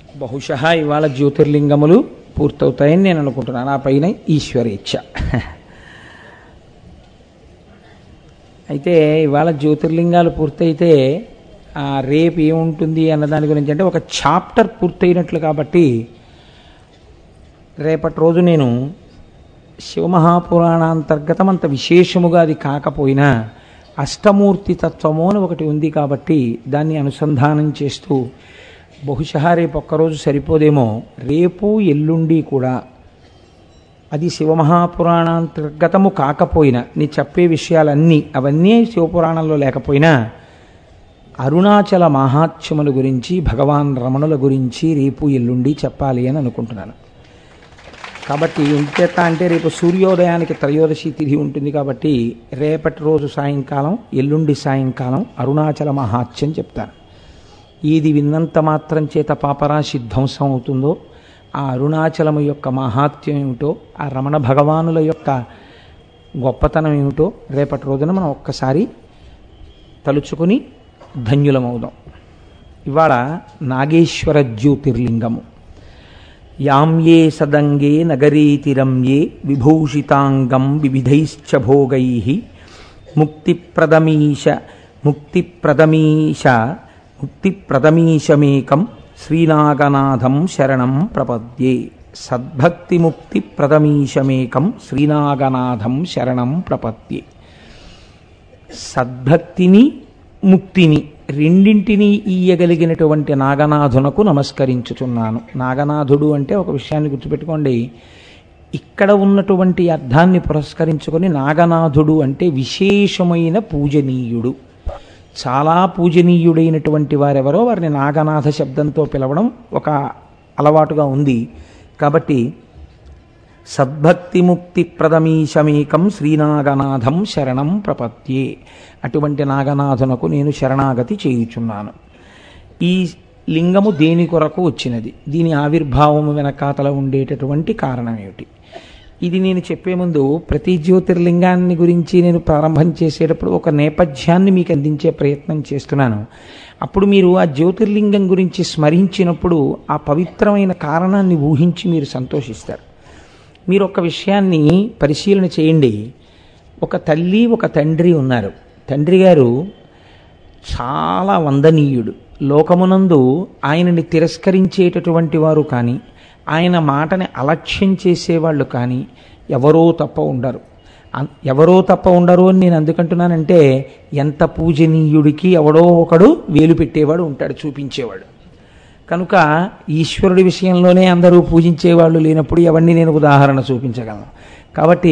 బహుశः ఇవాళ జ్యోతిర్లింగములు పూర్తవుతాయని నేను అనుకుంటున్నాను ఆ పైన ఈశ్వరేచ్ఛ అయితే ఇవాళ జ్యోతిర్లింగాలు పూర్తయితే ఆ రేపు ఏముంటుంది అన్న దాని గురించి అంటే ఒక చాప్టర్ పూర్తయినట్లు కాబట్టి రేపటి రోజు నేను శివమహాపురాణాంతర్గతం అంత విశేషముగా అది కాకపోయినా అష్టమూర్తి తత్వము అని ఒకటి ఉంది కాబట్టి దాన్ని అనుసంధానం చేస్తూ బహుశా రేపు ఒక్కరోజు సరిపోదేమో రేపు ఎల్లుండి కూడా అది శివమహాపురాణాంతర్గతము కాకపోయినా నీ చెప్పే విషయాలన్నీ అవన్నీ శివపురాణంలో లేకపోయినా అరుణాచల మహాత్మ్యముల గురించి భగవాన్ రమణుల గురించి రేపు ఎల్లుండి చెప్పాలి అని అనుకుంటున్నాను కాబట్టి ఎంచేత అంటే రేపు సూర్యోదయానికి త్రయోదశి తిథి ఉంటుంది కాబట్టి రేపటి రోజు సాయంకాలం ఎల్లుండి సాయంకాలం అరుణాచల మహాత్యం చెప్తాను ఇది విన్నంత మాత్రం చేత పాపరాశి ధ్వంసం అవుతుందో ఆ అరుణాచలము యొక్క మహాత్యం ఏమిటో ఆ రమణ భగవానుల యొక్క గొప్పతనం ఏమిటో రేపటి రోజున మనం ఒక్కసారి తలుచుకుని ధన్యులమవుదాం ఇవాళ నాగేశ్వర జ్యోతిర్లింగము యామ్యే సదంగే నగరీతిరమ్యే విభూషితాంగం వివిధైశ్చ భోగై ముక్తిప్రదమీశ ముక్తిప్రదమీశ ముక్తిప్రదమీశమేకం శ్రీనాగనాథం శరణం ప్రపద్యే సద్భక్తిముక్తిప్రదమీశమేకం శ్రీనాగనాథం శరణం ప్రపద్యే సద్భక్తిని ముక్తిని రెండింటినీ ఇయ్యగలిగినటువంటి నాగనాథునకు నమస్కరించుచున్నాను నాగనాథుడు అంటే ఒక విషయాన్ని గుర్తుపెట్టుకోండి ఇక్కడ ఉన్నటువంటి అర్థాన్ని పురస్కరించుకొని నాగనాథుడు అంటే విశేషమైన పూజనీయుడు చాలా పూజనీయుడైనటువంటి వారెవరో వారిని నాగనాథ శబ్దంతో పిలవడం ఒక అలవాటుగా ఉంది కాబట్టి సద్భక్తిముక్తి ప్రదమీశమేకం శ్రీనాగనాథం శరణం ప్రపత్యే అటువంటి నాగనాథునకు నేను శరణాగతి చేయుచున్నాను ఈ లింగము దేని కొరకు వచ్చినది దీని ఆవిర్భావము వెనకాతల ఉండేటటువంటి కారణం ఏమిటి ఇది నేను చెప్పే ముందు ప్రతి జ్యోతిర్లింగాన్ని గురించి నేను ప్రారంభం చేసేటప్పుడు ఒక నేపథ్యాన్ని మీకు అందించే ప్రయత్నం చేస్తున్నాను అప్పుడు మీరు ఆ జ్యోతిర్లింగం గురించి స్మరించినప్పుడు ఆ పవిత్రమైన కారణాన్ని ఊహించి మీరు సంతోషిస్తారు మీరు ఒక విషయాన్ని పరిశీలన చేయండి ఒక తల్లి ఒక తండ్రి ఉన్నారు తండ్రి గారు చాలా వందనీయుడు లోకమునందు ఆయనని తిరస్కరించేటటువంటి వారు కానీ ఆయన మాటని అలక్ష్యం చేసేవాళ్ళు కానీ ఎవరో తప్ప ఉండరు ఎవరో తప్ప ఉండరు అని నేను అందుకంటున్నానంటే ఎంత పూజనీయుడికి ఎవడో ఒకడు వేలు పెట్టేవాడు ఉంటాడు చూపించేవాడు కనుక ఈశ్వరుడి విషయంలోనే అందరూ పూజించేవాళ్ళు లేనప్పుడు ఎవరిని నేను ఉదాహరణ చూపించగలను కాబట్టి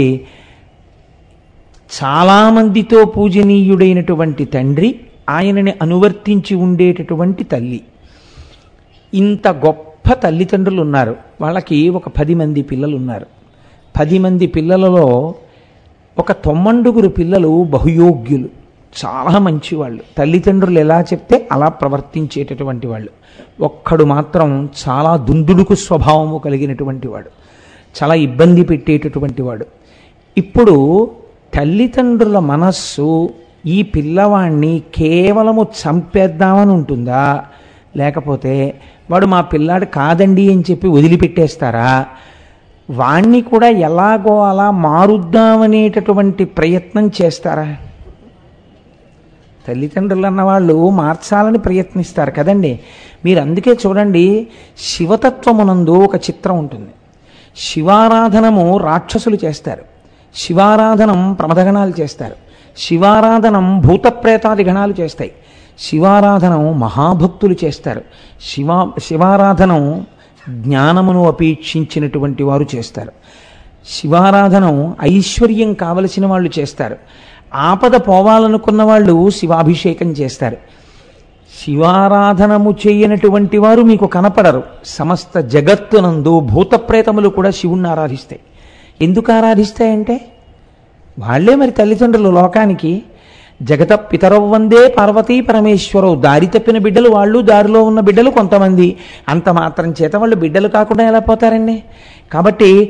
చాలామందితో పూజనీయుడైనటువంటి తండ్రి ఆయనని అనువర్తించి ఉండేటటువంటి తల్లి ఇంత గొప్ప తల్లిదండ్రులు ఉన్నారు వాళ్ళకి ఒక పది మంది పిల్లలు ఉన్నారు పది మంది పిల్లలలో ఒక తొమ్మండుగురు పిల్లలు బహుయోగ్యులు చాలా మంచివాళ్ళు తల్లిదండ్రులు ఎలా చెప్తే అలా ప్రవర్తించేటటువంటి వాళ్ళు ఒక్కడు మాత్రం చాలా దుందుడుకు స్వభావము కలిగినటువంటి వాడు చాలా ఇబ్బంది పెట్టేటటువంటి వాడు ఇప్పుడు తల్లిదండ్రుల మనస్సు ఈ పిల్లవాణ్ణి కేవలము చంపేద్దామని ఉంటుందా లేకపోతే వాడు మా పిల్లాడు కాదండి అని చెప్పి వదిలిపెట్టేస్తారా వాణ్ణి కూడా ఎలాగో అలా మారుద్దామనేటటువంటి ప్రయత్నం చేస్తారా తల్లిదండ్రులు అన్నవాళ్ళు మార్చాలని ప్రయత్నిస్తారు కదండి మీరు అందుకే చూడండి శివతత్వమునందు ఒక చిత్రం ఉంటుంది శివారాధనము రాక్షసులు చేస్తారు శివారాధనం ప్రమదగణాలు చేస్తారు శివారాధనం భూతప్రేతాది గణాలు చేస్తాయి శివారాధనం మహాభక్తులు చేస్తారు శివా శివారాధనం జ్ఞానమును అపేక్షించినటువంటి వారు చేస్తారు శివారాధనం ఐశ్వర్యం కావలసిన వాళ్ళు చేస్తారు ఆపద పోవాలనుకున్న వాళ్ళు శివాభిషేకం చేస్తారు శివారాధనము చేయనటువంటి వారు మీకు కనపడరు సమస్త జగత్తునందు భూతప్రేతములు కూడా శివుణ్ణి ఆరాధిస్తాయి ఎందుకు ఆరాధిస్తాయంటే వాళ్లే మరి తల్లిదండ్రులు లోకానికి జగత పితరవ్ వందే పార్వతీ పరమేశ్వరవు దారి తప్పిన బిడ్డలు వాళ్ళు దారిలో ఉన్న బిడ్డలు కొంతమంది అంత మాత్రం చేత వాళ్ళు బిడ్డలు కాకుండా ఎలా పోతారండి కాబట్టి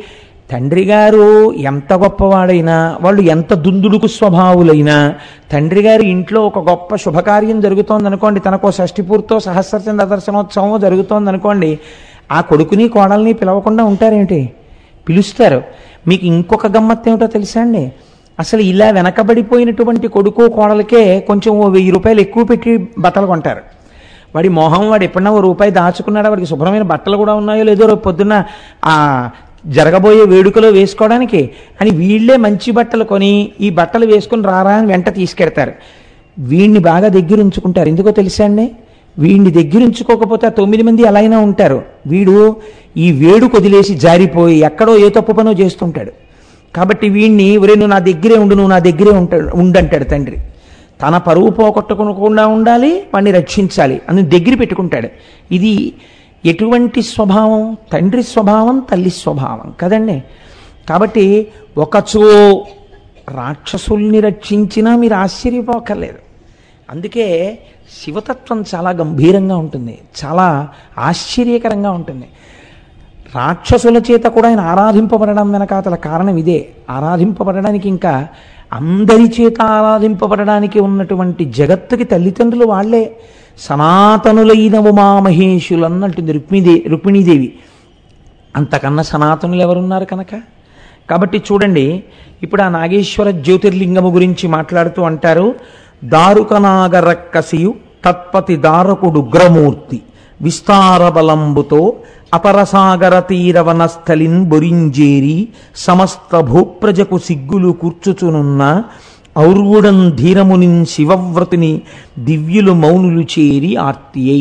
తండ్రి గారు ఎంత గొప్పవాడైనా వాళ్ళు ఎంత దుందుడుకు స్వభావులైనా తండ్రి గారి ఇంట్లో ఒక గొప్ప శుభకార్యం జరుగుతోంది అనుకోండి తనకో షష్ఠి పూర్తో సహస్రచంద్ర దర్శనోత్సవం జరుగుతోంది అనుకోండి ఆ కొడుకుని కోడల్ని పిలవకుండా ఉంటారేమిటి పిలుస్తారు మీకు ఇంకొక గమ్మత్తు ఏమిటో తెలుసా అండి అసలు ఇలా వెనకబడిపోయినటువంటి కొడుకు కోడలకే కొంచెం ఓ వెయ్యి రూపాయలు ఎక్కువ పెట్టి బట్టలు కొంటారు వాడి మొహం వాడు ఎప్పుడన్నా ఓ రూపాయి దాచుకున్నాడా వాడికి శుభ్రమైన బట్టలు కూడా ఉన్నాయో లేదో రేపు పొద్దున్న ఆ జరగబోయే వేడుకలో వేసుకోవడానికి అని వీళ్ళే మంచి బట్టలు కొని ఈ బట్టలు వేసుకుని రారా అని వెంట తీసుకెడతారు వీడిని బాగా దగ్గర ఉంచుకుంటారు ఎందుకో తెలుసా అండి వీడిని దగ్గర ఉంచుకోకపోతే ఆ తొమ్మిది మంది ఎలా అయినా ఉంటారు వీడు ఈ వేడుక వదిలేసి జారిపోయి ఎక్కడో ఏ తప్పు పనో చేస్తుంటాడు కాబట్టి వీడిని ఒరే నువ్వు నా దగ్గరే ఉండు నువ్వు నా దగ్గరే ఉంటాడు ఉండంటాడు తండ్రి తన పరువు పోగొట్టుకోకుండా ఉండాలి వాడిని రక్షించాలి అని దగ్గర పెట్టుకుంటాడు ఇది ఎటువంటి స్వభావం తండ్రి స్వభావం తల్లి స్వభావం కదండి కాబట్టి ఒకచో రాక్షసుల్ని రక్షించినా మీరు ఆశ్చర్యపోకర్లేదు అందుకే శివతత్వం చాలా గంభీరంగా ఉంటుంది చాలా ఆశ్చర్యకరంగా ఉంటుంది రాక్షసుల చేత కూడా ఆయన ఆరాధింపబడడం వెనకాతల కారణం ఇదే ఆరాధింపబడడానికి ఇంకా అందరి చేత ఆరాధింపబడడానికి ఉన్నటువంటి జగత్తుకి తల్లిదండ్రులు వాళ్లే సనాతనులైన ఉమామహేషులు అన్నట్టుంది రుక్మిదే రుక్మిణీదేవి అంతకన్నా సనాతనులు ఎవరున్నారు కనుక కాబట్టి చూడండి ఇప్పుడు ఆ నాగేశ్వర జ్యోతిర్లింగము గురించి మాట్లాడుతూ అంటారు దారుకనాగరక్కసియు తత్పతి దారకుడు ఉగ్రమూర్తి విస్తార బలంబుతో అపరసాగర తీరవనస్థలిన్ బొరింజేరి సమస్త భూప్రజకు సిగ్గులు కూర్చుచునున్న ఔర్వుడం ధీరమునిన్ శివవ్రతుని దివ్యులు మౌనులు చేరి ఆర్తియై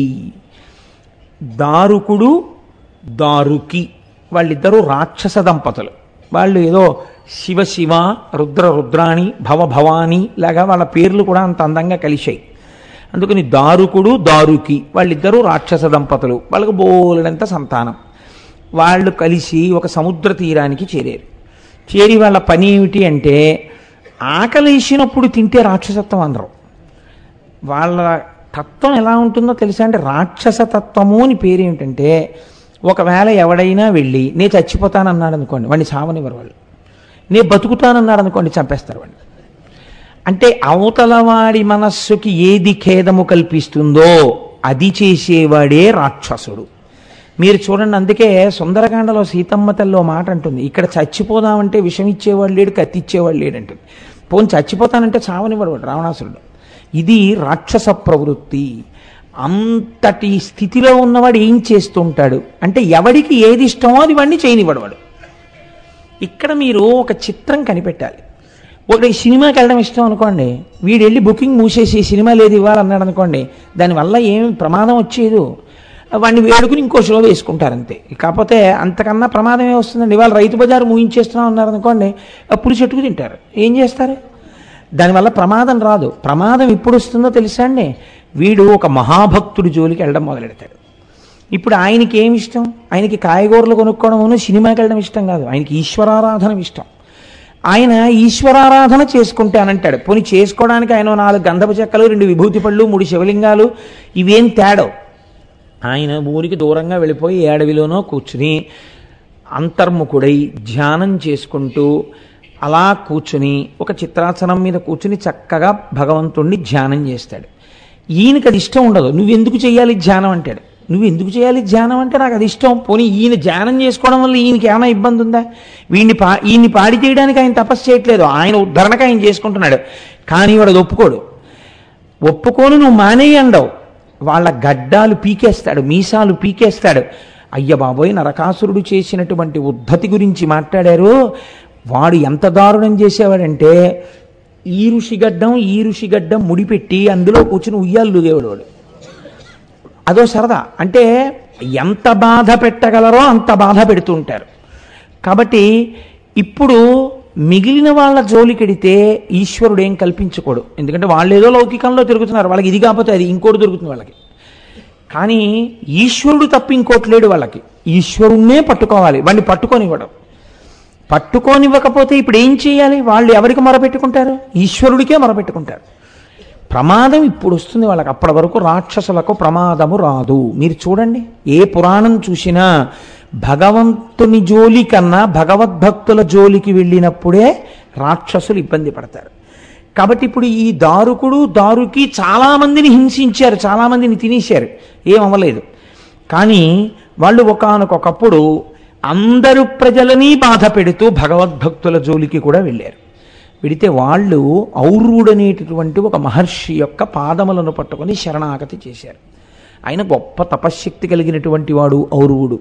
దారుకుడు దారుకి వాళ్ళిద్దరూ రాక్షస దంపతులు వాళ్ళు ఏదో శివ శివ రుద్ర రుద్రాణి భవ భవాని లాగా వాళ్ళ పేర్లు కూడా అంత అందంగా కలిశాయి అందుకని దారుకుడు దారుకి వాళ్ళిద్దరూ రాక్షస దంపతులు వాళ్ళకు బోలెడంత సంతానం వాళ్ళు కలిసి ఒక సముద్ర తీరానికి చేరారు చేరి వాళ్ళ పని ఏమిటి అంటే ఆకలేసినప్పుడు తింటే రాక్షసత్వం అనరు వాళ్ళ తత్వం ఎలా ఉంటుందో తెలుసా అంటే రాక్షస తత్వము అని పేరు ఏమిటంటే ఒకవేళ ఎవడైనా వెళ్ళి నేను చచ్చిపోతానన్నాడు అనుకోండి వాడిని సావనివ్వరు వాళ్ళు నేను బతుకుతానన్నాడు అనుకోండి చంపేస్తారు వాడిని అంటే అవతలవాడి మనస్సుకి ఏది ఖేదము కల్పిస్తుందో అది చేసేవాడే రాక్షసుడు మీరు చూడండి అందుకే సుందరకాండలో సీతమ్మ తల్లో మాట అంటుంది ఇక్కడ చచ్చిపోదామంటే విషం ఇచ్చేవాడు లేడు కత్తి ఇచ్చేవాడు లేడు అంటుంది పోని చచ్చిపోతానంటే చావనివ్వడు వాడు రావణాసురుడు ఇది రాక్షస ప్రవృత్తి అంతటి స్థితిలో ఉన్నవాడు ఏం చేస్తుంటాడు అంటే ఎవడికి ఏది ఇష్టమో అది వాడిని చేయనివ్వడు వాడు ఇక్కడ మీరు ఒక చిత్రం కనిపెట్టాలి ఒకటి సినిమాకి వెళ్ళడం ఇష్టం అనుకోండి వీడు వెళ్ళి బుకింగ్ మూసేసి సినిమా లేదు ఇవ్వాలన్నాడు అనుకోండి దానివల్ల ఏమి ప్రమాదం వచ్చేదు వాడిని వేడుకుని ఇంకో షో వేసుకుంటారు అంతే కాకపోతే అంతకన్నా ప్రమాదం ఏ వస్తుందండి ఇవాళ రైతు బజారు ముగించేస్తున్నాం అన్నారు అనుకోండి అప్పుడు చెట్టుకు తింటారు ఏం చేస్తారు దానివల్ల ప్రమాదం రాదు ప్రమాదం ఎప్పుడు వస్తుందో తెలుసా అండి వీడు ఒక మహాభక్తుడి జోలికి వెళ్ళడం మొదలెడతాడు ఇప్పుడు ఆయనకి ఏమి ఇష్టం ఆయనకి కాయగూరలు కొనుక్కోవడం సినిమాకి వెళ్ళడం ఇష్టం కాదు ఆయనకి ఈశ్వరారాధన ఇష్టం ఆయన ఈశ్వరారాధన చేసుకుంటానంటాడు పోనీ చేసుకోవడానికి ఆయన నాలుగు గంధపు చెక్కలు రెండు విభూతి పళ్ళు మూడు శివలింగాలు ఇవేం తేడో ఆయన ఊరికి దూరంగా వెళ్ళిపోయి ఏడవిలోనో కూర్చుని అంతర్ముఖుడై ధ్యానం చేసుకుంటూ అలా కూర్చుని ఒక చిత్రాసనం మీద కూర్చుని చక్కగా భగవంతుణ్ణి ధ్యానం చేస్తాడు ఈయనకి అది ఇష్టం ఉండదు నువ్వెందుకు చేయాలి ధ్యానం అంటాడు నువ్వు ఎందుకు చేయాలి ధ్యానం అంటే నాకు అది ఇష్టం పోనీ ఈయన ధ్యానం చేసుకోవడం వల్ల ఈయనకి ఏమైనా ఇబ్బంది ఉందా వీడిని పా ఈయన్ని పాడి చేయడానికి ఆయన తపస్సు చేయట్లేదు ఆయన ఉద్ధరణకు ఆయన చేసుకుంటున్నాడు కానీ వాడు అది ఒప్పుకోడు ఒప్పుకొని నువ్వు మానేయి అండవు వాళ్ళ గడ్డాలు పీకేస్తాడు మీసాలు పీకేస్తాడు అయ్య బాబోయ్ నరకాసురుడు చేసినటువంటి ఉద్ధతి గురించి మాట్లాడారు వాడు ఎంత దారుణం చేసేవాడంటే ఈ ఋషిగడ్డం ఈ ఋషిగడ్డం ముడిపెట్టి అందులో కూర్చుని ఉయ్యాలు లూగేవాడు వాడు అదో సరదా అంటే ఎంత బాధ పెట్టగలరో అంత బాధ పెడుతుంటారు కాబట్టి ఇప్పుడు మిగిలిన వాళ్ళ జోలికెడితే ఈశ్వరుడు ఏం కల్పించకూడు ఎందుకంటే వాళ్ళు ఏదో లౌకికంలో తిరుగుతున్నారు వాళ్ళకి ఇది కాకపోతే అది ఇంకోటి దొరుకుతుంది వాళ్ళకి కానీ ఈశ్వరుడు తప్ప ఇంకోటి లేడు వాళ్ళకి ఈశ్వరుణ్ణే పట్టుకోవాలి వాడిని పట్టుకొనివ్వడం పట్టుకోనివ్వకపోతే ఇప్పుడు ఏం చేయాలి వాళ్ళు ఎవరికి మొరపెట్టుకుంటారు ఈశ్వరుడికే మొరపెట్టుకుంటారు ప్రమాదం ఇప్పుడు వస్తుంది వాళ్ళకి అప్పటి వరకు రాక్షసులకు ప్రమాదము రాదు మీరు చూడండి ఏ పురాణం చూసినా భగవంతుని జోలి కన్నా భగవద్భక్తుల జోలికి వెళ్ళినప్పుడే రాక్షసులు ఇబ్బంది పడతారు కాబట్టి ఇప్పుడు ఈ దారుకుడు దారుకి చాలామందిని హింసించారు చాలామందిని తినేశారు ఏమవ్వలేదు కానీ వాళ్ళు ఒకానొకప్పుడు అందరు ప్రజలని బాధ పెడుతూ భగవద్భక్తుల జోలికి కూడా వెళ్ళారు వెడితే వాళ్ళు ఔరుడనేటటువంటి ఒక మహర్షి యొక్క పాదములను పట్టుకొని శరణాగతి చేశారు ఆయన గొప్ప తపశ్శక్తి కలిగినటువంటి వాడు ఔరువుడు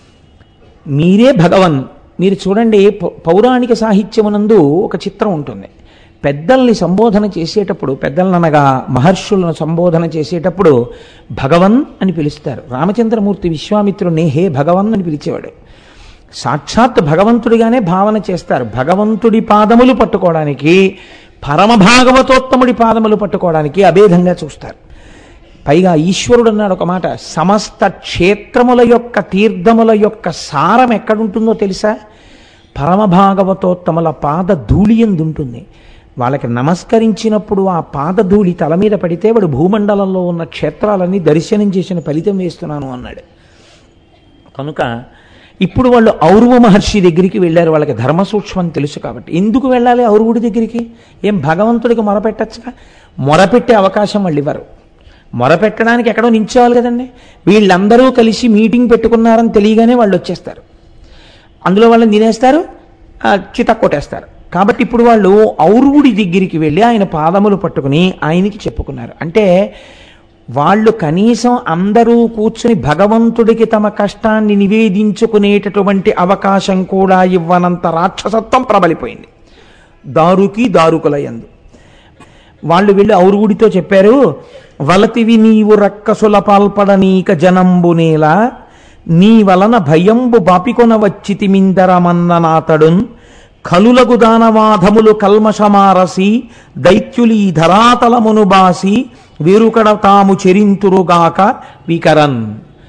మీరే భగవన్ మీరు చూడండి పౌ- పౌరాణిక సాహిత్యమునందు ఒక చిత్రం ఉంటుంది పెద్దల్ని సంబోధన చేసేటప్పుడు పెద్దలనగా మహర్షులను సంబోధన చేసేటప్పుడు భగవన్ అని పిలుస్తారు రామచంద్రమూర్తి విశ్వామిత్రుని హే భగవన్ అని పిలిచేవాడు సాక్షాత్ భగవంతుడిగానే భావన చేస్తారు భగవంతుడి పాదములు పట్టుకోవడానికి పరమ భాగవతోత్తముడి పాదములు పట్టుకోవడానికి అభేదంగా చూస్తారు పైగా ఈశ్వరుడు అన్నాడు ఒక మాట సమస్త క్షేత్రముల యొక్క తీర్థముల యొక్క సారం ఎక్కడుంటుందో తెలుసా పరమభాగవతోత్తముల పాద ధూళి ఎందు ఉంటుంది వాళ్ళకి నమస్కరించినప్పుడు ఆ పాద ధూళి తల మీద పడితే వాడు భూమండలంలో ఉన్న క్షేత్రాలన్నీ దర్శనం చేసిన ఫలితం వేస్తున్నాను అన్నాడు కనుక ఇప్పుడు వాళ్ళు ఔరవ మహర్షి దగ్గరికి వెళ్ళారు వాళ్ళకి ధర్మ సూక్ష్మం తెలుసు కాబట్టి ఎందుకు వెళ్ళాలి ఔరవుడి దగ్గరికి ఏం భగవంతుడికి మొరపెట్టచ్చుగా మొరపెట్టే అవకాశం వాళ్ళు ఇవ్వరు మొరపెట్టడానికి ఎక్కడో నించోవాలి కదండి వీళ్ళందరూ కలిసి మీటింగ్ పెట్టుకున్నారని తెలియగానే వాళ్ళు వచ్చేస్తారు అందులో వాళ్ళని తినేస్తారు ఆ, చిత కొట్టేస్తారు కాబట్టి ఇప్పుడు వాళ్ళు ఔరువుడి దగ్గరికి వెళ్ళి ఆయన పాదములు పట్టుకుని ఆయనకి చెప్పుకున్నారు అంటే వాళ్ళు కనీసం అందరూ కూర్చుని భగవంతుడికి తమ కష్టాన్ని నివేదించుకునేటటువంటి అవకాశం కూడా ఇవ్వనంత రాక్షసత్వం ప్రబలిపోయింది దారుకి దారుకులయందు వాళ్ళు వెళ్ళి ఔరుగుడితో చెప్పారు వలతివి నీవు రక్కసుల పాల్పడనీక జనంబునేల నీ వలన భయంబు బాపికొన వచ్చితిమిందరమన్ననాతడున్ కలులగు దానవాధములు కల్మషమారసి దైత్యులీ ధరాతలమును బాసి వీరుకడ తాము చెరింతురుగాక వికరన్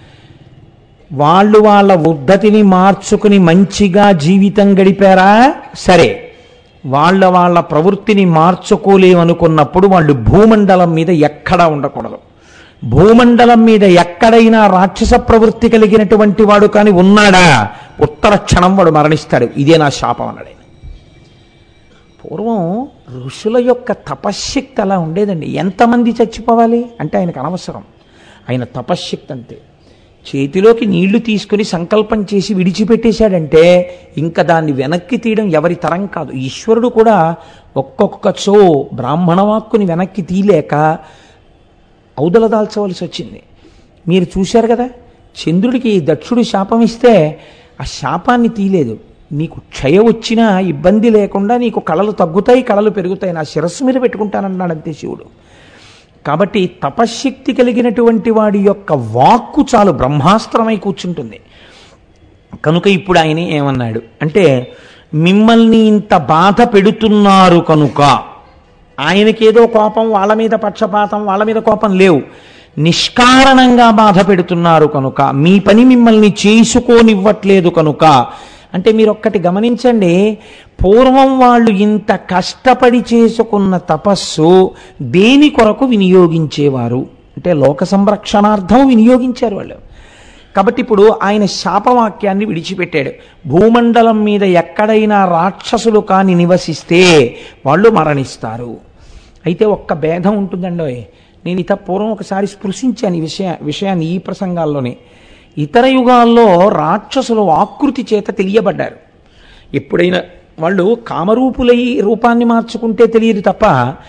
వాళ్ళు వాళ్ళ ఉద్ధతిని మార్చుకుని మంచిగా జీవితం గడిపారా సరే వాళ్ళ వాళ్ళ ప్రవృత్తిని మార్చుకోలేమనుకున్నప్పుడు వాళ్ళు భూమండలం మీద ఎక్కడా ఉండకూడదు భూమండలం మీద ఎక్కడైనా రాక్షస ప్రవృత్తి కలిగినటువంటి వాడు కానీ ఉన్నాడా ఉత్తర క్షణం వాడు మరణిస్తాడు ఇదే నా శాపం అన్నాడు ఆయన. పూర్వం ఋషుల యొక్క తపశ్శక్తి అలా ఉండేదండి ఎంతమంది చచ్చిపోవాలి అంటే ఆయనకు అనవసరం ఆయన తపశ్శక్తి అంతే చేతిలోకి నీళ్లు తీసుకుని సంకల్పం చేసి విడిచిపెట్టేశాడంటే ఇంకా దాన్ని వెనక్కి తీయడం ఎవరి తరం కాదు ఈశ్వరుడు కూడా ఒక్కొక్క చో బ్రాహ్మణ వాక్కుని వెనక్కి తీయలేక ఔదల దాల్చవలసి వచ్చింది మీరు చూశారు కదా చంద్రుడికి దక్షుడు శాపం ఇస్తే ఆ శాపాన్ని తీయలేదు నీకు క్షయ వచ్చినా ఇబ్బంది లేకుండా నీకు కళలు తగ్గుతాయి కళలు పెరుగుతాయి నా శిరస్సు మీద పెట్టుకుంటానన్నాడు అంతే శివుడు కాబట్టి తపశ్శక్తి కలిగినటువంటి వాడి యొక్క వాక్కు చాలు బ్రహ్మాస్త్రమై కూర్చుంటుంది కనుక ఇప్పుడు ఆయన ఏమన్నాడు అంటే మిమ్మల్ని ఇంత బాధ పెడుతున్నారు కనుక ఆయనకేదో కోపం వాళ్ళ మీద పక్షపాతం వాళ్ళ మీద కోపం లేవు నిష్కారణంగా బాధ పెడుతున్నారు కనుక మీ పని మిమ్మల్ని చేసుకోనివ్వట్లేదు కనుక అంటే మీరు ఒక్కటి గమనించండి పూర్వం వాళ్ళు ఇంత కష్టపడి చేసుకున్న తపస్సు దేని కొరకు వినియోగించేవారు అంటే లోక సంరక్షణార్థం వినియోగించారు వాళ్ళు కాబట్టి ఇప్పుడు ఆయన శాపవాక్యాన్ని విడిచిపెట్టాడు భూమండలం మీద ఎక్కడైనా రాక్షసులు కాని నివసిస్తే వాళ్ళు మరణిస్తారు అయితే ఒక్క భేదం ఉంటుందండి నేను ఇత పూర్వం ఒకసారి స్పృశించాను ఈ విషయ విషయాన్ని ఈ ప్రసంగాల్లోనే ఇతర యుగాల్లో రాక్షసులు ఆకృతి చేత తెలియబడ్డారు ఎప్పుడైనా వాళ్ళు కామరూపులై రూపాన్ని మార్చుకుంటే తెలియదు తప్ప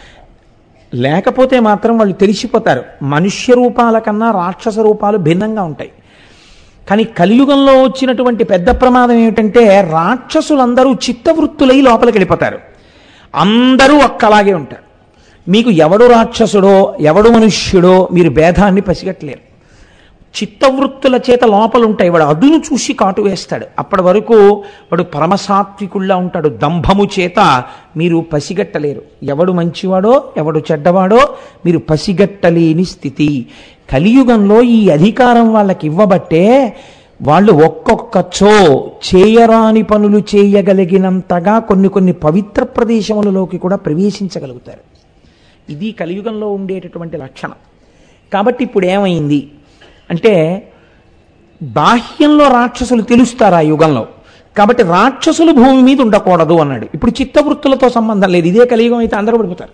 లేకపోతే మాత్రం వాళ్ళు తెలిసిపోతారు మనుష్య రూపాల కన్నా రాక్షస రూపాలు భిన్నంగా ఉంటాయి కానీ కలియుగంలో వచ్చినటువంటి పెద్ద ప్రమాదం ఏమిటంటే రాక్షసులందరూ చిత్తవృత్తులై లోపలికి వెళ్ళిపోతారు అందరూ ఒక్కలాగే ఉంటారు మీకు ఎవడు రాక్షసుడో ఎవడు మనుష్యుడో మీరు భేదాన్ని పసిగట్టలేరు చిత్తవృత్తుల చేత లోపల ఉంటాయి వాడు అదును చూసి కాటు వేస్తాడు అప్పటి వరకు వాడు పరమసాత్వికుల్లా ఉంటాడు దంభము చేత మీరు పసిగట్టలేరు ఎవడు మంచివాడో ఎవడు చెడ్డవాడో మీరు పసిగట్టలేని స్థితి కలియుగంలో ఈ అధికారం వాళ్ళకి ఇవ్వబట్టే వాళ్ళు ఒక్కొక్కచో చేయరాని పనులు చేయగలిగినంతగా కొన్ని కొన్ని పవిత్ర ప్రదేశములలోకి కూడా ప్రవేశించగలుగుతారు ఇది కలియుగంలో ఉండేటటువంటి లక్షణం కాబట్టి ఇప్పుడు ఏమైంది అంటే బాహ్యంలో రాక్షసులు తెలుస్తారు ఆ యుగంలో కాబట్టి రాక్షసులు భూమి మీద ఉండకూడదు అన్నాడు ఇప్పుడు చిత్తవృత్తులతో సంబంధం లేదు ఇదే కలియుగం అయితే అందరూ పడిపోతారు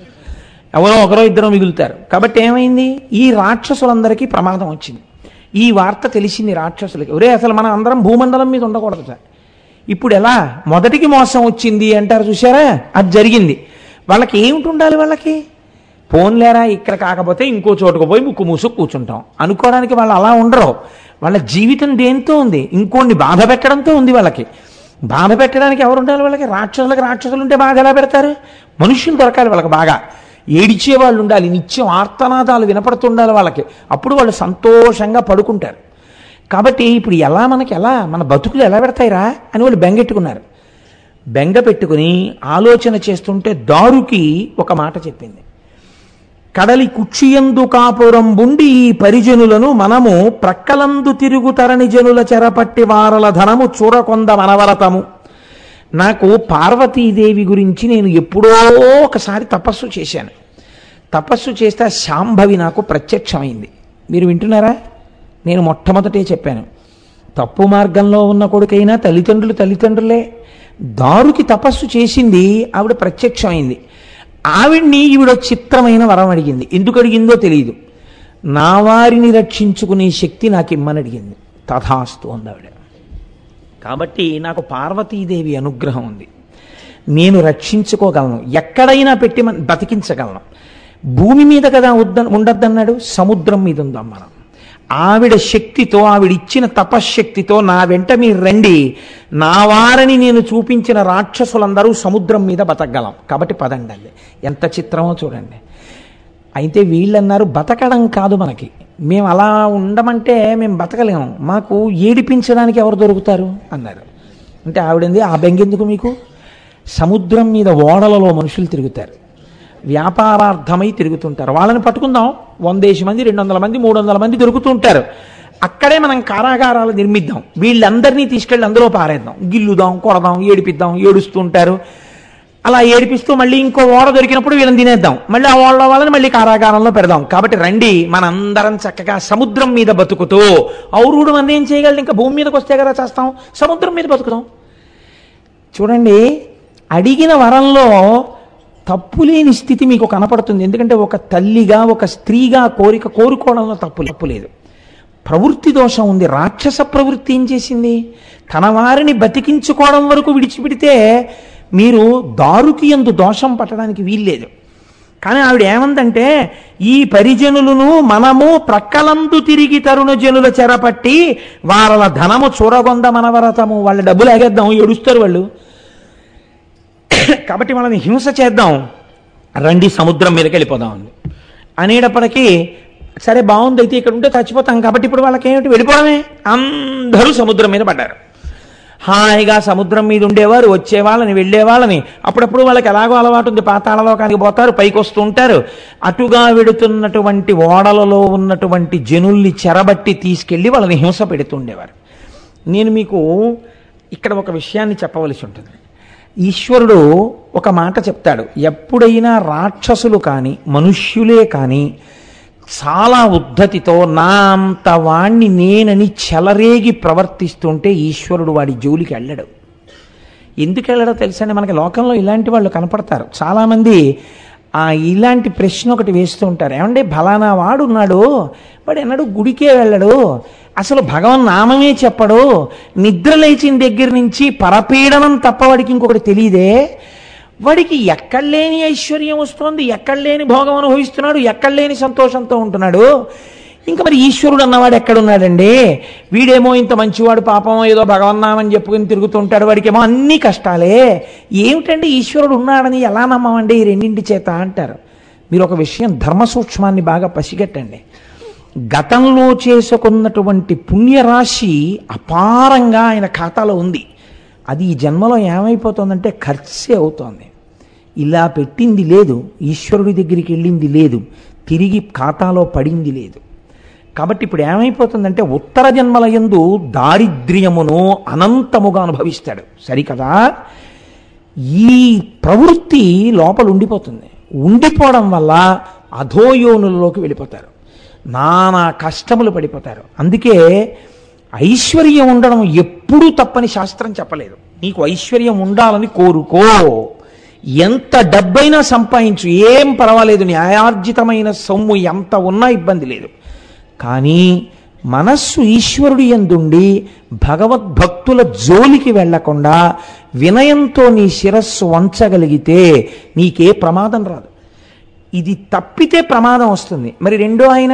ఎవరో ఒకరో ఇద్దరో మిగులుతారు కాబట్టి ఏమైంది ఈ రాక్షసులందరికీ ప్రమాదం వచ్చింది ఈ వార్త తెలిసింది రాక్షసులకి ఒరే అసలు మనం అందరం భూమండలం మీద ఉండకూడదు సార్ ఇప్పుడు ఎలా మొదటికి మోసం వచ్చింది అంటారు చూసారా అది జరిగింది వాళ్ళకి ఏమిటి ఉండాలి వాళ్ళకి పోన్లేరా ఇక్కడ కాకపోతే ఇంకో చోటుకు పోయి ముక్కు మూసుకు కూర్చుంటాం అనుకోవడానికి వాళ్ళు అలా ఉండరు వాళ్ళ జీవితం దేంతో ఉంది ఇంకోన్ని బాధ పెట్టడంతో ఉంది వాళ్ళకి బాధ పెట్టడానికి ఎవరు ఉండాలి వాళ్ళకి రాక్షసులకు రాక్షసులు ఉంటే బాధ ఎలా పెడతారు మనుషులు దొరకాలి వాళ్ళకి బాగా ఏడిచే వాళ్ళు ఉండాలి నిత్యం ఆర్తనాదాలు వినపడుతుండాలి వాళ్ళకి అప్పుడు వాళ్ళు సంతోషంగా పడుకుంటారు కాబట్టి ఇప్పుడు ఎలా మనకి ఎలా మన బతుకులు ఎలా పెడతాయిరా అని వాళ్ళు బెంగెట్టుకున్నారు బెంగ పెట్టుకుని ఆలోచన చేస్తుంటే దారుకి ఒక మాట చెప్పింది కడలి కుక్షియందు కాపురం బుండి ఈ పరిజనులను మనము ప్రక్కలందు తిరుగు తరణి జనుల చెరపట్టి వారల ధనము చూరకొంద మనవరతము నాకు పార్వతీదేవి గురించి నేను ఎప్పుడో ఒకసారి తపస్సు చేశాను తపస్సు చేస్తే ఆ శాంభవి నాకు ప్రత్యక్షమైంది మీరు వింటున్నారా నేను మొట్టమొదటే చెప్పాను తప్పు మార్గంలో ఉన్న కొడుకైనా తల్లిదండ్రులు తల్లిదండ్రులే దారుకి తపస్సు చేసింది ఆవిడ ప్రత్యక్షమైంది ఆవిడ్ని ఈవిడ చిత్రమైన వరం అడిగింది ఎందుకు అడిగిందో తెలియదు నా వారిని రక్షించుకునే శక్తి నాకు ఇమ్మని అడిగింది తథాస్తు అంది ఆవిడ కాబట్టి నాకు పార్వతీదేవి అనుగ్రహం ఉంది నేను రక్షించుకోగలను ఎక్కడైనా పెట్టి మన బతికించగలను భూమి మీద కదా వద్ద ఉండద్దన్నాడు సముద్రం మీద ఉందాం మనం ఆవిడ శక్తితో ఆవిడ ఇచ్చిన తపశ్శక్తితో నా వెంట మీరు రండి నా వారని నేను చూపించిన రాక్షసులందరూ సముద్రం మీద బతకగలం కాబట్టి పదండి అండి ఎంత చిత్రమో చూడండి అయితే వీళ్ళన్నారు బతకడం కాదు మనకి మేము అలా ఉండమంటే మేము బతకలేము మాకు ఏడిపించడానికి ఎవరు దొరుకుతారు అన్నారు అంటే ఆవిడంది ఆ బెంగెందుకు మీకు సముద్రం మీద ఓడలలో మనుషులు తిరుగుతారు వ్యాపారార్థమై తిరుగుతుంటారు వాళ్ళని పట్టుకుందాం వందేసి మంది రెండు వందల మంది మూడు వందల మంది దొరుకుతుంటారు అక్కడే మనం కారాగారాలు నిర్మిద్దాం వీళ్ళందరినీ తీసుకెళ్ళి అందులో పారేద్దాం గిల్లుదాం కొడదాం ఏడిపిద్దాం ఏడుస్తూ ఉంటారు అలా ఏడిపిస్తూ మళ్ళీ ఇంకో ఓడ దొరికినప్పుడు వీళ్ళని తినేద్దాం మళ్ళీ ఆ ఓడ వాళ్ళని మళ్ళీ కారాగారంలో పెడదాం కాబట్టి రండి మనందరం చక్కగా సముద్రం మీద బతుకుతూ ఔరుడు మంది ఏం చేయగలరు ఇంకా భూమి మీదకి వస్తే కదా చేస్తాం సముద్రం మీద బతుకుతాం చూడండి అడిగిన వరంలో తప్పులేని స్థితి మీకు కనపడుతుంది ఎందుకంటే ఒక తల్లిగా ఒక స్త్రీగా కోరిక కోరుకోవడంలో తప్పు తప్పు లేదు ప్రవృత్తి దోషం ఉంది రాక్షస ప్రవృత్తి ఏం చేసింది తన వారిని బతికించుకోవడం వరకు విడిచిపెడితే మీరు దారుకి ఎందు దోషం పట్టడానికి వీల్లేదు కానీ ఆవిడ ఏమందంటే ఈ పరిజనులను మనము ప్రక్కలందు తిరిగి తరుణ జనుల చెరపట్టి వాళ్ళ ధనము చూరగొంద మనవరతము వాళ్ళ డబ్బులు ఎగేద్దాం ఏడుస్తారు వాళ్ళు కాబట్టి వాళ్ళని హింస చేద్దాం రండి సముద్రం మీదకి వెళ్ళిపోదాం అంది అనేటప్పటికీ సరే బాగుంది అయితే ఇక్కడ ఉంటే చచ్చిపోతాం కాబట్టి ఇప్పుడు వాళ్ళకి ఏమిటి వెళ్ళిపోవడమే అందరూ సముద్రం మీద పడ్డారు హాయిగా సముద్రం మీద ఉండేవారు వచ్చేవాళ్ళని వెళ్ళేవాళ్ళని అప్పుడప్పుడు వాళ్ళకి ఎలాగో అలవాటు ఉంది పాతాళలోకానికి పోతారు పైకి వస్తూ ఉంటారు అటుగా వెడుతున్నటువంటి ఓడలలో ఉన్నటువంటి జనుల్ని చెరబట్టి తీసుకెళ్ళి వాళ్ళని హింస పెడుతుండేవారు నేను మీకు ఇక్కడ ఒక విషయాన్ని చెప్పవలసి ఉంటుంది ఈశ్వరుడు ఒక మాట చెప్తాడు ఎప్పుడైనా రాక్షసులు కానీ మనుష్యులే కానీ చాలా ఉద్ధతితో నా అంత వాణ్ణి నేనని చెలరేగి ప్రవర్తిస్తుంటే ఈశ్వరుడు వాడి జోలికి వెళ్ళడు ఎందుకు వెళ్ళడో తెలుసండి మనకి లోకంలో ఇలాంటి వాళ్ళు కనపడతారు చాలామంది ఆ ఇలాంటి ప్రశ్న ఒకటి వేస్తూ ఉంటారు ఏమంటే ఫలానా వాడు ఉన్నాడు వాడు ఎన్నడూ గుడికే వెళ్ళడు అసలు భగవన్ నామమే చెప్పడు నిద్ర లేచిన దగ్గర నుంచి పరపీడనం తప్ప వాడికి ఇంకొకటి తెలియదే వాడికి ఎక్కడ లేని ఐశ్వర్యం వస్తోంది ఎక్కడ లేని భోగం అనుభవిస్తున్నాడు ఎక్కడ లేని సంతోషంతో ఉంటున్నాడు ఇంకా మరి ఈశ్వరుడు అన్నవాడు ఎక్కడున్నాడండి వీడేమో ఇంత మంచివాడు పాపం ఏదో భగవన్నామని చెప్పుకుని తిరుగుతుంటాడు వాడికేమో అన్ని కష్టాలే ఏమిటండి ఈశ్వరుడు ఉన్నాడని ఎలా నమ్మమండి ఈ రెండింటి చేత అంటారు మీరు ఒక విషయం ధర్మ సూక్ష్మాన్ని బాగా పసిగట్టండి గతంలో చేసుకున్నటువంటి పుణ్యరాశి అపారంగా ఆయన ఖాతాలో ఉంది అది ఈ జన్మలో ఏమైపోతుందంటే ఖర్చే అవుతోంది ఇలా పెట్టింది లేదు ఈశ్వరుడి దగ్గరికి వెళ్ళింది లేదు తిరిగి ఖాతాలో పడింది లేదు కాబట్టి ఇప్పుడు ఏమైపోతుందంటే ఉత్తర జన్మల యందు దారిద్ర్యమును అనంతముగా అనుభవిస్తాడు సరికదా ఈ ప్రవృత్తి లోపల ఉండిపోతుంది ఉండిపోవడం వల్ల అధోయోనులలోకి వెళ్ళిపోతారు నానా కష్టములు పడిపోతారు అందుకే ఐశ్వర్యం ఉండడం ఎప్పుడూ తప్పని శాస్త్రం చెప్పలేదు నీకు ఐశ్వర్యం ఉండాలని కోరుకో ఎంత డబ్బైనా సంపాదించు ఏం పర్వాలేదు న్యాయార్జితమైన సొమ్ము ఎంత ఉన్నా ఇబ్బంది లేదు కానీ మనస్సు ఈశ్వరుడి ఎందుండి భగవద్భక్తుల జోలికి వెళ్లకుండా వినయంతో నీ శిరస్సు వంచగలిగితే నీకే ప్రమాదం రాదు ఇది తప్పితే ప్రమాదం వస్తుంది మరి రెండో ఆయన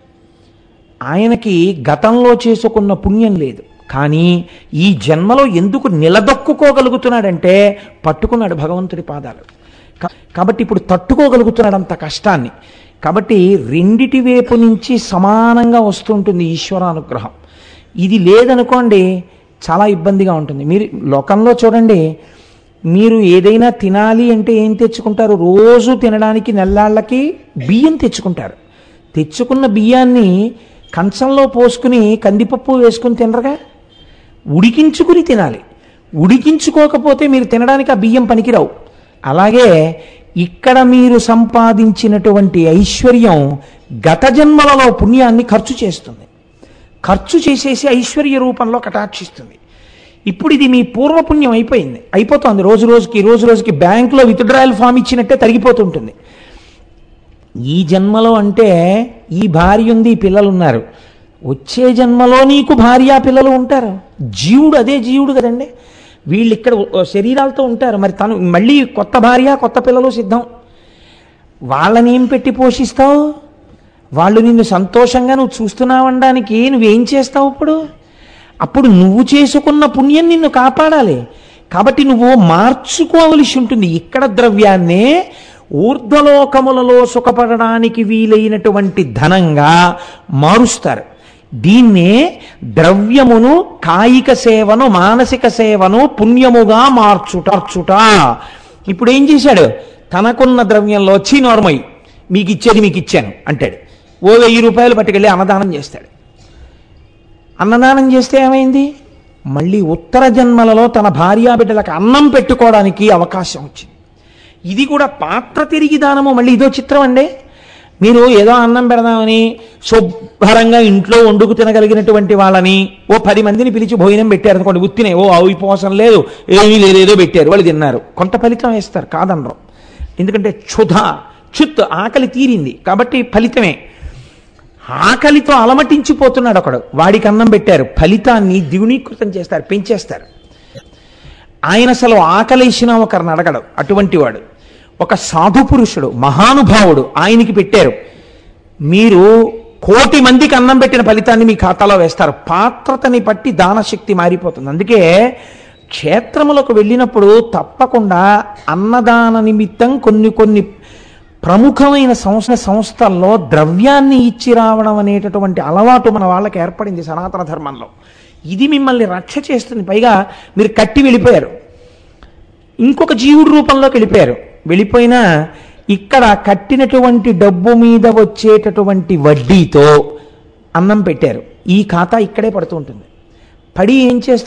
ఆయనకి గతంలో చేసుకున్న పుణ్యం లేదు కానీ ఈ జన్మలో ఎందుకు నిలదొక్కుకోగలుగుతున్నాడంటే పట్టుకున్నాడు భగవంతుడి పాదాలు కా- కాబట్టి ఇప్పుడు తట్టుకోగలుగుతున్నాడు అంత కష్టాన్ని కాబట్టి రెండిటి వైపు నుంచి సమానంగా వస్తుంటుంది ఈశ్వరానుగ్రహం ఇది లేదనుకోండి చాలా ఇబ్బందిగా ఉంటుంది మీరు లోకంలో చూడండి మీరు ఏదైనా తినాలి అంటే ఏం తెచ్చుకుంటారు రోజు తినడానికి నెల్లాళ్ళకి బియ్యం తెచ్చుకుంటారు తెచ్చుకున్న బియ్యాన్ని కంచంలో పోసుకుని కందిపప్పు వేసుకుని తినరుగా ఉడికించుకుని తినాలి ఉడికించుకోకపోతే మీరు తినడానికి ఆ బియ్యం పనికిరావు అలాగే ఇక్కడ మీరు సంపాదించినటువంటి ఐశ్వర్యం గత జన్మలలో పుణ్యాన్ని ఖర్చు చేస్తుంది ఖర్చు చేసేసి ఐశ్వర్య రూపంలో కటాక్షిస్తుంది ఇప్పుడు ఇది మీ పూర్వపుణ్యం అయిపోయింది అయిపోతుంది రోజు రోజుకి రోజు రోజుకి బ్యాంకులో విత్డ్రాయల్ ఫామ్ ఇచ్చినట్టే తరిగిపోతుంటుంది ఈ జన్మలో అంటే ఈ భార్య ఉంది ఈ పిల్లలు ఉన్నారు వచ్చే జన్మలో నీకు భార్య పిల్లలు ఉంటారు జీవుడు అదే జీవుడు కదండి వీళ్ళు ఇక్కడ శరీరాలతో ఉంటారు మరి తను మళ్ళీ కొత్త భార్య కొత్త పిల్లలు సిద్ధం వాళ్ళని ఏం పెట్టి పోషిస్తావు వాళ్ళు నిన్ను సంతోషంగా నువ్వు చూస్తున్నావనడానికి నువ్వేం చేస్తావు ఇప్పుడు అప్పుడు నువ్వు చేసుకున్న పుణ్యం నిన్ను కాపాడాలి కాబట్టి నువ్వు మార్చుకోవలసి ఉంటుంది ఇక్కడ ద్రవ్యాన్నే ఊర్ధ్వలోకములలో సుఖపడడానికి వీలైనటువంటి ధనంగా మారుస్తారు దీన్నే ద్రవ్యమును కాయిక సేవను మానసిక సేవను పుణ్యముగా మార్చుట మార్చుట ఇప్పుడు ఏం చేశాడు తనకున్న ద్రవ్యంలో వచ్చి నోర్మై మీకు ఇచ్చేది మీకు ఇచ్చాను అంటాడు ఓ వెయ్యి రూపాయలు పట్టుకెళ్ళి అన్నదానం చేస్తాడు అన్నదానం చేస్తే ఏమైంది మళ్ళీ ఉత్తర జన్మలలో తన భార్యా బిడ్డలకు అన్నం పెట్టుకోవడానికి అవకాశం వచ్చింది ఇది కూడా పాత్ర తిరిగి దానము మళ్ళీ ఇదో చిత్రం అండి మీరు ఏదో అన్నం పెడదామని శుభ్రంగా ఇంట్లో వండుకు తినగలిగినటువంటి వాళ్ళని ఓ పది మందిని పిలిచి భోజనం పెట్టారు అనుకోండి ఉత్తినే ఓ అవిపోసం లేదు ఏమీ లేదు ఏదో పెట్టారు వాళ్ళు తిన్నారు కొంత ఫలితం వేస్తారు కాదనరు ఎందుకంటే క్షుధ క్షుత్ ఆకలి తీరింది కాబట్టి ఫలితమే ఆకలితో అలమటించిపోతున్నాడు ఒకడు వాడికి అన్నం పెట్టారు ఫలితాన్ని ద్విగుణీకృతం చేస్తారు పెంచేస్తారు ఆయన అసలు ఆకలేసిన ఒకరిని అడగడు అటువంటి వాడు ఒక సాధు పురుషుడు మహానుభావుడు ఆయనకి పెట్టారు మీరు కోటి మందికి అన్నం పెట్టిన ఫలితాన్ని మీ ఖాతాలో వేస్తారు పాత్రతని బట్టి దానశక్తి మారిపోతుంది అందుకే క్షేత్రములకు వెళ్ళినప్పుడు తప్పకుండా అన్నదాన నిమిత్తం కొన్ని కొన్ని ప్రముఖమైన సంస్థ సంస్థల్లో ద్రవ్యాన్ని ఇచ్చి రావడం అనేటటువంటి అలవాటు మన వాళ్ళకి ఏర్పడింది సనాతన ధర్మంలో ఇది మిమ్మల్ని రక్ష చేస్తుంది పైగా మీరు కట్టి వెళ్ళిపోయారు ఇంకొక జీవుడి రూపంలోకి వెళ్ళిపోయారు వెళ్ళిపోయినా ఇక్కడ కట్టినటువంటి డబ్బు మీద వచ్చేటటువంటి వడ్డీతో అన్నం పెట్టారు ఈ ఖాతా ఇక్కడే పడుతూ ఉంటుంది పడి ఏం చేస్తుంది